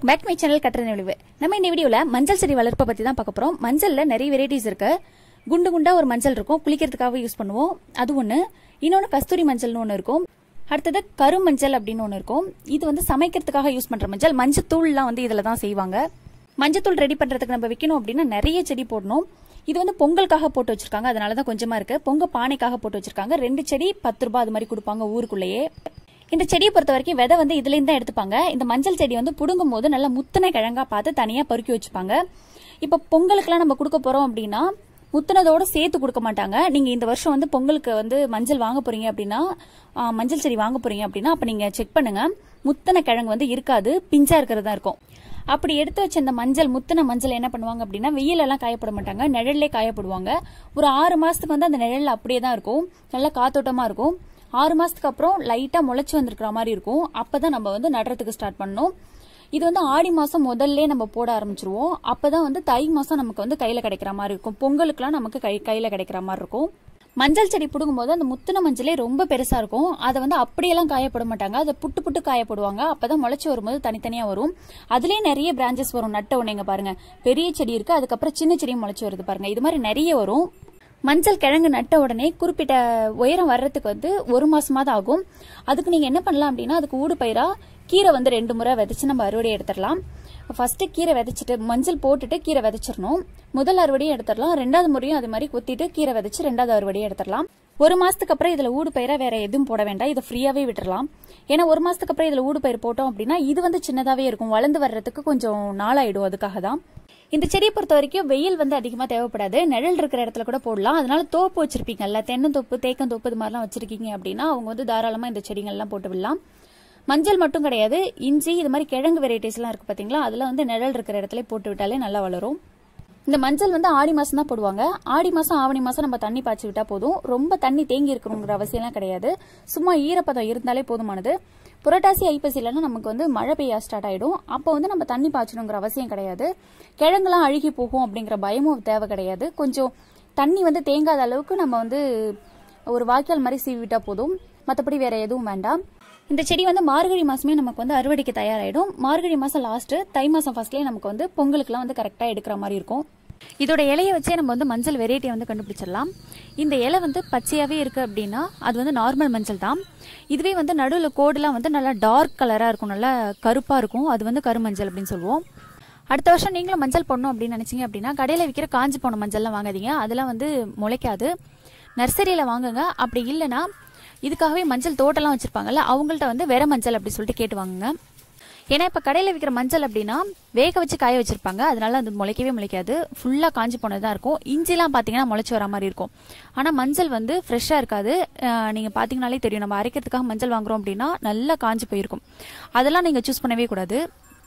back my channel கட்டுற நினைவு நம்ம இந்த வீடியோவில் மஞ்சள் செடி வளர்ப்பை பற்றி தான் பார்க்க போகிறோம் மஞ்சளில் நிறைய வெரைட்டிஸ் இருக்கு குண்டு குண்டா ஒரு மஞ்சள் இருக்கும் குளிக்கிறதுக்காக யூஸ் பண்ணுவோம் அது ஒன்று இன்னொன்று கஸ்தூரி மஞ்சள்னு ஒன்று இருக்கும் அடுத்தது கருமஞ்சள் அப்படின்னு ஒன்று இருக்கும் இது வந்து சமைக்கிறதுக்காக யூஸ் பண்ணுற மஞ்சள் மஞ்சத்தூள்லாம் வந்து இதில் தான் செய்வாங்க மஞ்சத்தூள் ரெடி பண்ணுறதுக்கு நம்ம வைக்கணும் அப்படின்னா நிறைய செடி போடணும் இது வந்து பொங்கலுக்காக போட்டு வச்சிருக்காங்க அதனால தான் கொஞ்சமா இருக்கு பொங்க பானைக்காக போட்டு வச்சிருக்காங்க ரெண்டு செடி பத்து ரூபாய் அது மாதிரி கொடுப்பாங்க ஊருக்குள்ளேயே இந்த செடியை பொறுத்த வரைக்கும் விதை வந்து இதுல இருந்து தான் எடுத்துப்பாங்க இந்த மஞ்சள் செடி வந்து புடுங்கும் போது நல்லா முத்தின கிழங்கா பார்த்து தனியா பருக்கி வச்சுப்பாங்க இப்ப பொங்கலுக்குலாம் நம்ம கொடுக்க போறோம் அப்படின்னா முத்தினதோட சேர்த்து கொடுக்க மாட்டாங்க நீங்க இந்த வருஷம் வந்து பொங்கலுக்கு வந்து மஞ்சள் வாங்க போறீங்க அப்படின்னா ஆ, மஞ்சள் செடி வாங்க போறீங்க அப்படின்னா அப்ப நீங்க செக் பண்ணுங்க முத்தின கிழங்கு வந்து இருக்காது பிஞ்சா இருக்கிறதா இருக்கும் அப்படி எடுத்து வச்ச இந்த மஞ்சள் முத்தின மஞ்சள் என்ன பண்ணுவாங்க அப்படின்னா வெயில எல்லாம் காயப்பட மாட்டாங்க நிழல்லே காயப்படுவாங்க ஒரு ஆறு மாசத்துக்கு வந்து அந்த நிழல் அப்படியே தான் இருக்கும் நல்லா காத்தோட்டமா இருக்கும் ஆறு மாசத்துக்கு அப்புறம் லைட்டா முளைச்சு வந்திருக்கிற மாதிரி இருக்கும் அப்பதான் நம்ம வந்து நடுறதுக்கு ஸ்டார்ட் பண்ணணும் இது வந்து ஆடி மாசம் முதல்ல நம்ம போட ஆரம்பிச்சிருவோம் அப்பதான் வந்து தை மாசம் நமக்கு வந்து கையில கிடைக்கிற மாதிரி இருக்கும் பொங்கலுக்குலாம் நமக்கு கை கையில கிடைக்கிற மாதிரி இருக்கும் மஞ்சள் செடி பிடுங்கும் போது அந்த முத்தின மஞ்சளே ரொம்ப பெருசா இருக்கும் அதை வந்து அப்படியெல்லாம் காயப்பட மாட்டாங்க அதை புட்டு புட்டு காயப்படுவாங்க அப்பதான் முளைச்சு வரும்போது தனித்தனியா வரும் அதுலயே நிறைய பிரான்ச்சஸ் வரும் நட்ட உடனேங்க பாருங்க பெரிய செடி இருக்கு அதுக்கப்புறம் சின்ன செடியும் முளைச்சு வருது பாருங்க இது மாதிரி நிறைய வரும் மஞ்சள் கிழங்கு நட்ட உடனே குறிப்பிட்ட உயரம் வர்றதுக்கு வந்து ஒரு மாசமாவது ஆகும் அதுக்கு நீங்க என்ன பண்ணலாம் அப்படின்னா அதுக்கு ஊடு பயிரா கீரை வந்து ரெண்டு முறை விதைச்சு நம்ம அறுவடை எடுத்துடலாம் ஃபர்ஸ்ட் கீரை விதைச்சிட்டு மஞ்சள் போட்டுட்டு கீரை விதைச்சிடணும் முதல் அறுவடையும் எடுத்துடலாம் ரெண்டாவது முறையும் அது மாதிரி குத்திட்டு கீரை விதைச்சு ரெண்டாவது அறுவடையும் எடுத்துடலாம் ஒரு மாசத்துக்கு அப்புறம் இதுல ஊடு பயிரா வேற எதுவும் போட வேண்டாம் இதை ஃப்ரீயாவே விட்டுறலாம் ஏன்னா ஒரு மாசத்துக்கு அப்புறம் இதுல ஊடு பயிர் போட்டோம் அப்படின்னா இது வந்து சின்னதாவே இருக்கும் வளர்ந்து வர்றதுக்கு கொஞ்சம் நாளாயிடும் அதுக்காக தான் இந்த செடியை பொறுத்த வரைக்கும் வெயில் வந்து அதிகமா தேவைப்படாது நிழல் இருக்கிற இடத்துல கூட போடலாம் அதனால தோப்பு வச்சிருப்பீங்கல்ல தென்னந்தோப்பு தேக்கந்தோப்பு இது மாதிரிலாம் வச்சிருக்கீங்க அப்படின்னா அவங்க வந்து தாராளமா இந்த செடிகள்லாம் போட்டு விடலாம் மஞ்சள் மட்டும் கிடையாது இஞ்சி இது மாதிரி கிழங்கு வெரைட்டிஸ் எல்லாம் இருக்கு பாத்தீங்களா அதெல்லாம் வந்து நிழல் இருக்கிற இடத்துல போட்டு விட்டாலே நல்லா வளரும் இந்த மஞ்சள் வந்து ஆடி மாசம் தான் போடுவாங்க ஆடி மாசம் ஆவணி மாசம் நம்ம தண்ணி பாய்ச்சி விட்டா போதும் ரொம்ப தண்ணி தேங்கி இருக்கணுங்கிற அவசியம்லாம் கிடையாது சும்மா ஈரப்பதம் இருந்தாலே போதுமானது புரட்டாசி ஐப்பசிலலாம் நமக்கு வந்து மழை பெய்ய ஸ்டார்ட் ஆயிடும் அப்போ வந்து நம்ம தண்ணி பாய்ச்சணுங்கிற அவசியம் கிடையாது கிழங்குலாம் அழுகி போகும் அப்படிங்கிற பயமும் தேவை கிடையாது கொஞ்சம் தண்ணி வந்து தேங்காத அளவுக்கு நம்ம வந்து ஒரு வாய்க்கால் மாதிரி சீவி விட்டா போதும் மற்றபடி வேற எதுவும் வேண்டாம் இந்த செடி வந்து மார்கழி மாசமே நமக்கு வந்து அறுவடைக்கு தயாராயிடும் மார்கழி மாசம் லாஸ்ட் தை மாசம் ஃபர்ஸ்ட்லயே நமக்கு வந்து பொங்கலுக்குலாம் வந்து கரெக்டா எடுக்கிற மாதிரி இருக்கும் இதோட இலையை வச்சே நம்ம வந்து மஞ்சள் வெரைட்டியை வந்து கண்டுபிடிச்சிடலாம் இந்த இலை வந்து பச்சையாவே இருக்கு அப்படின்னா அது வந்து நார்மல் மஞ்சள் தான் இதுவே வந்து நடுவில் கோடுலாம் வந்து நல்லா டார்க் கலரா இருக்கும் நல்லா கருப்பா இருக்கும் அது வந்து கருமஞ்சள் அப்படின்னு சொல்லுவோம் அடுத்த வருஷம் நீங்களும் மஞ்சள் போடணும் அப்படின்னு நினைச்சீங்க அப்படின்னா கடையில் விற்கிற காஞ்சி போன மஞ்சள்லாம் வாங்காதீங்க அதெல்லாம் வந்து முளைக்காது நர்சரியில் வாங்குங்க அப்படி இல்லைன்னா இதுக்காகவே மஞ்சள் தோட்டம்லாம் வச்சிருப்பாங்கல்ல அவங்கள்ட்ட வந்து வேற மஞ்சள் அப்படி சொல்லிட்டு கேட்டு வாங்குங்க ஏன்னா இப்போ கடையில் விற்கிற மஞ்சள் அப்படின்னா வேக வச்சு காய வச்சிருப்பாங்க அதனால அது முளைக்கவே முளைக்காது ஃபுல்லாக காஞ்சி போனதாக இருக்கும் இஞ்சிலாம் பார்த்தீங்கன்னா முளைச்சி வர மாதிரி இருக்கும் ஆனால் மஞ்சள் வந்து ஃப்ரெஷ்ஷாக இருக்காது நீங்கள் பார்த்தீங்கனாலே தெரியும் நம்ம அரைக்கிறதுக்காக மஞ்சள் வாங்குறோம் அப்படின்னா நல்லா காஞ்சி போயிருக்கும் அதெல்லாம் நீங்கள் சூஸ் பண்ணவே கூடாது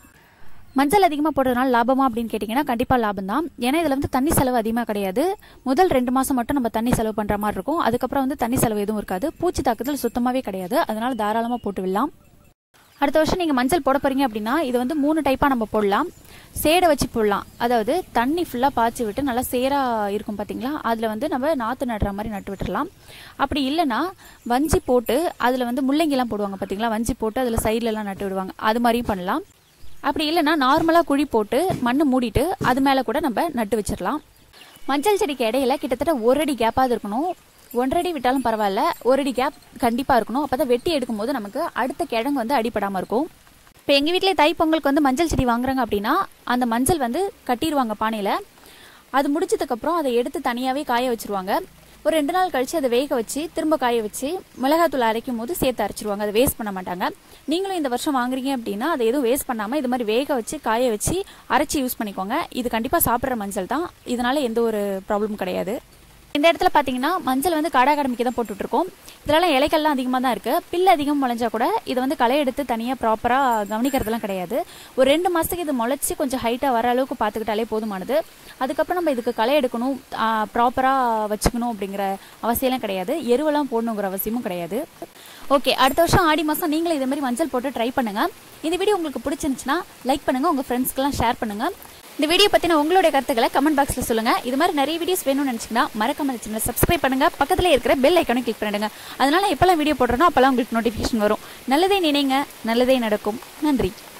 மஞ்சள் அதிகமாக போடுறதுனால லாபமா அப்படின்னு கேட்டிங்கன்னா கண்டிப்பாக லாபம் தான் ஏன்னா இதில் வந்து தண்ணி செலவு அதிகமாக கிடையாது முதல் ரெண்டு மாதம் மட்டும் நம்ம தண்ணி செலவு பண்ணுற மாதிரி இருக்கும் அதுக்கப்புறம் வந்து தண்ணி செலவு எதுவும் இருக்காது பூச்சி தாக்குதல் சுத்தமாகவே கிடையாது அதனால தாராளமாக போட்டு விடலாம் அடுத்த வருஷம் நீங்கள் மஞ்சள் போட போறீங்க அப்படின்னா இது வந்து மூணு டைப்பாக நம்ம போடலாம் சேடை வச்சு போடலாம் அதாவது தண்ணி ஃபுல்லாக பாய்ச்சி விட்டு நல்லா சேராக இருக்கும் பார்த்தீங்களா அதில் வந்து நம்ம நாற்று நடுற மாதிரி நட்டு விட்டுறலாம் அப்படி இல்லைன்னா வஞ்சி போட்டு அதில் வந்து முள்ளங்கிலாம் போடுவாங்க பார்த்தீங்களா வஞ்சி போட்டு அதில் சைட்லலாம் நட்டு விடுவாங்க அது மாதிரியும் பண்ணலாம் அப்படி இல்லைன்னா நார்மலாக குழி போட்டு மண்ணை மூடிட்டு அது மேலே கூட நம்ம நட்டு வச்சிடலாம் மஞ்சள் செடிக்கு இடையில கிட்டத்தட்ட ஒரு அடி கேப்பாவது இருக்கணும் ஒன்றரை அடி விட்டாலும் பரவாயில்ல ஒரு அடி கேப் கண்டிப்பாக இருக்கணும் அப்போ தான் வெட்டி எடுக்கும்போது நமக்கு அடுத்த கிழங்கு வந்து அடிபடாமல் இருக்கும் இப்போ எங்கள் வீட்டிலே தை பொங்கலுக்கு வந்து மஞ்சள் செடி வாங்குறாங்க அப்படின்னா அந்த மஞ்சள் வந்து கட்டிடுவாங்க பானையில் அது முடிச்சதுக்கப்புறம் அதை எடுத்து தனியாகவே காய வச்சிருவாங்க ஒரு ரெண்டு நாள் கழிச்சு அதை வேக வச்சு திரும்ப காய வச்சு மிளகாத்தூள் அரைக்கும் போது சேர்த்து அரைச்சிருவாங்க அதை வேஸ்ட் பண்ண மாட்டாங்க நீங்களும் இந்த வருஷம் வாங்குறீங்க அப்படின்னா அதை எதுவும் வேஸ்ட் பண்ணாமல் இது மாதிரி வேக வச்சு காய வச்சு அரைச்சி யூஸ் பண்ணிக்கோங்க இது கண்டிப்பாக சாப்பிட்ற மஞ்சள் தான் இதனால எந்த ஒரு ப்ராப்ளமும் கிடையாது இந்த இடத்துல பார்த்தீங்கன்னா மஞ்சள் வந்து காடா கடமைக்கு தான் போட்டுட்டு இருக்கோம் இதெல்லாம் இலைகள்லாம் அதிகமாக தான் இருக்கு பில்லு அதிகம் முளைஞ்சா கூட இதை வந்து களை எடுத்து தனியாக ப்ராப்பராக கவனிக்கிறதுலாம் கிடையாது ஒரு ரெண்டு மாசத்துக்கு இது முளைச்சி கொஞ்சம் ஹைட்டாக வர அளவுக்கு பார்த்துக்கிட்டாலே போதுமானது அதுக்கப்புறம் நம்ம இதுக்கு களை எடுக்கணும் ப்ராப்பராக வச்சுக்கணும் அப்படிங்கிற அவசியம்லாம் கிடையாது எருவெல்லாம் போடணுங்கிற அவசியமும் கிடையாது ஓகே அடுத்த வருஷம் ஆடி மாதம் நீங்களும் இதே மாதிரி மஞ்சள் போட்டு ட்ரை பண்ணுங்க இந்த வீடியோ உங்களுக்கு பிடிச்சிருந்துச்சுன்னா லைக் பண்ணுங்க உங்க ஃப்ரெண்ட்ஸ்க்கெல்லாம் ஷேர் பண்ணுங்க இந்த வீடியோ பத்தின உங்களுடைய கருத்துக்களை கமெண்ட் பாக்ஸ்ல சொல்லுங்க இது மாதிரி நிறைய வீடியோஸ் வேணும்னு நினைச்சீங்கன்னா மறக்காம சேனல் சப்ஸ்கிரைப் பண்ணுங்க பக்கத்துல இருக்கிற பெல் ஐக்கானை கிளிக் பண்ணிடுங்க அதனால எப்பெல்லாம் வீடியோ போடுறோனோ அப்பெல்லாம் உங்களுக்கு நோட்டிஃபிகேஷன் வரும் நல்லதே நினைங்க நல்லதே நடக்கும் நன்றி